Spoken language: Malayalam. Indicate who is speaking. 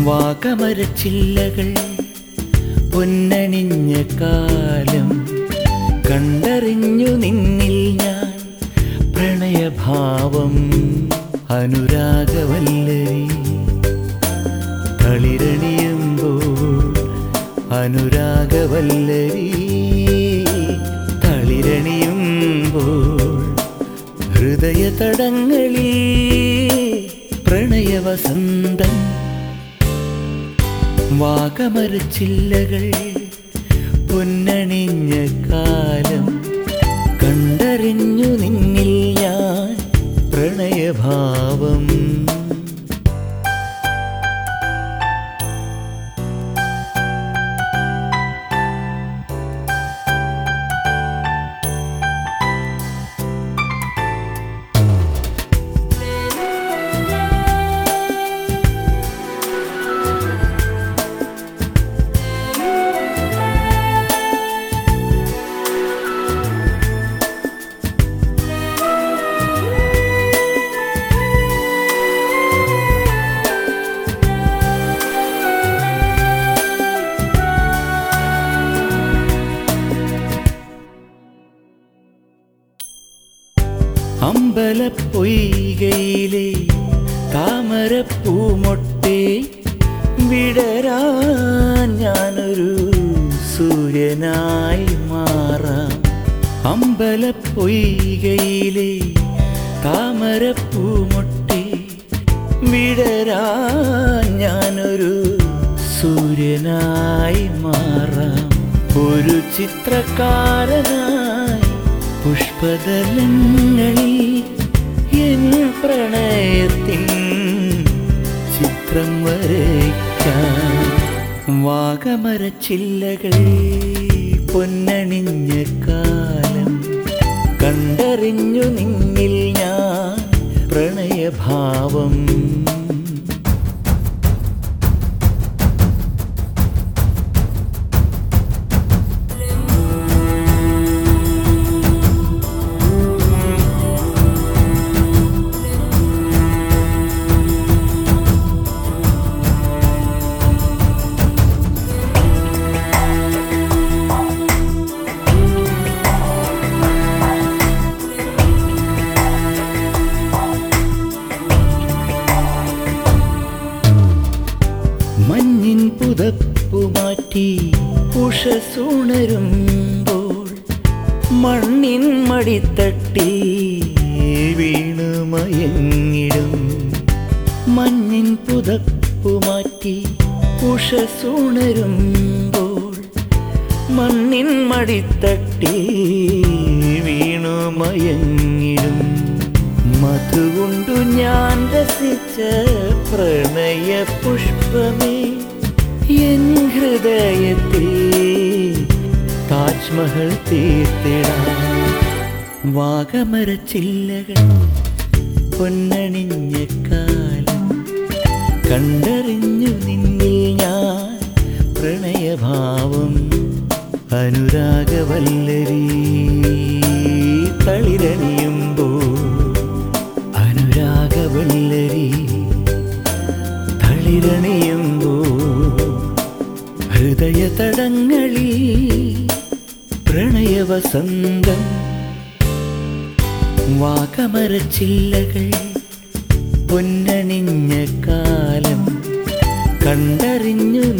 Speaker 1: വാകമരച്ചില്ലകൾ പൊന്നണിഞ്ഞ കാലം കണ്ടറിഞ്ഞു നിന്നിൽ ഞാൻ പ്രണയഭാവം അനുരാഗവല്ലരി തളിരണിയുമ്പോൾ അനുരാഗവല്ലരി തളിരണിയുമ്പോൾ ഹൃദയതടങ്ങളിൽ പ്രണയവസന്തം വാകമരച്ചില്ലകൾ പൊന്നണിഞ്ഞ കാലം കണ്ടറിഞ്ഞു നിന്നിൽ ഞാൻ പ്രണയഭാവം അമ്പലപ്പൊയ്കയിലെ താമരപ്പൂമൊട്ടെ വിടരാൻ ഞാനൊരു സൂര്യനായി മാറാം അമ്പലപ്പൊയ്കയിലെ താമരപ്പൂമൊട്ടെ വിടരാൻ ഞാനൊരു സൂര്യനായി മാറാം ഒരു ചിത്രകാരനായി പുഷ്പതലങ്ങളിൽ എൻ പ്രണയത്തിൻ ചിത്രം വരയ്ക്കാൻ വാഗമരച്ചില്ലകൾ പൊന്നണിഞ്ഞ കാലം കണ്ടറിഞ്ഞു നിന്നിൽ ഞാൻ പ്രണയഭാവം മഞ്ഞിൻ പുതപ്പു മാറ്റി ഉഷസുണരുമ്പോൾ മണ്ണിൻ മടിത്തട്ടി വീണു മയങ്ങിടും മഞ്ഞിൻ പുതപ്പു മാറ്റി ഉഷസുണരുമ്പോൾ മണ്ണിൻ മടിത്തട്ടി വീണു മയങ്ങിടും മധുകൊണ്ടു ഞാൻ രസിച്ച പ്രണയ പുഷ്പമേ എൻ ഹൃദയത്തിൽ താജ്മഹൽ തീർത്തിടാം വാഗമരച്ചില്ലകൾ പൊന്നണിഞ്ഞ കാലം കണ്ടറിഞ്ഞു നിന്നിൽ ഞാൻ പ്രണയഭാവം അനുരാഗവല്ലരി തളിരണിയുമ്പോൾ അനുരാഗവല്ലരി തളിരണിയുമ്പോൾ ഹൃദയതടങ്ങളിൽ പ്രണയവസന്തം വാകമരച്ചില്ലകൾ പൊന്നണിഞ്ഞ കാലം കണ്ടറിഞ്ഞു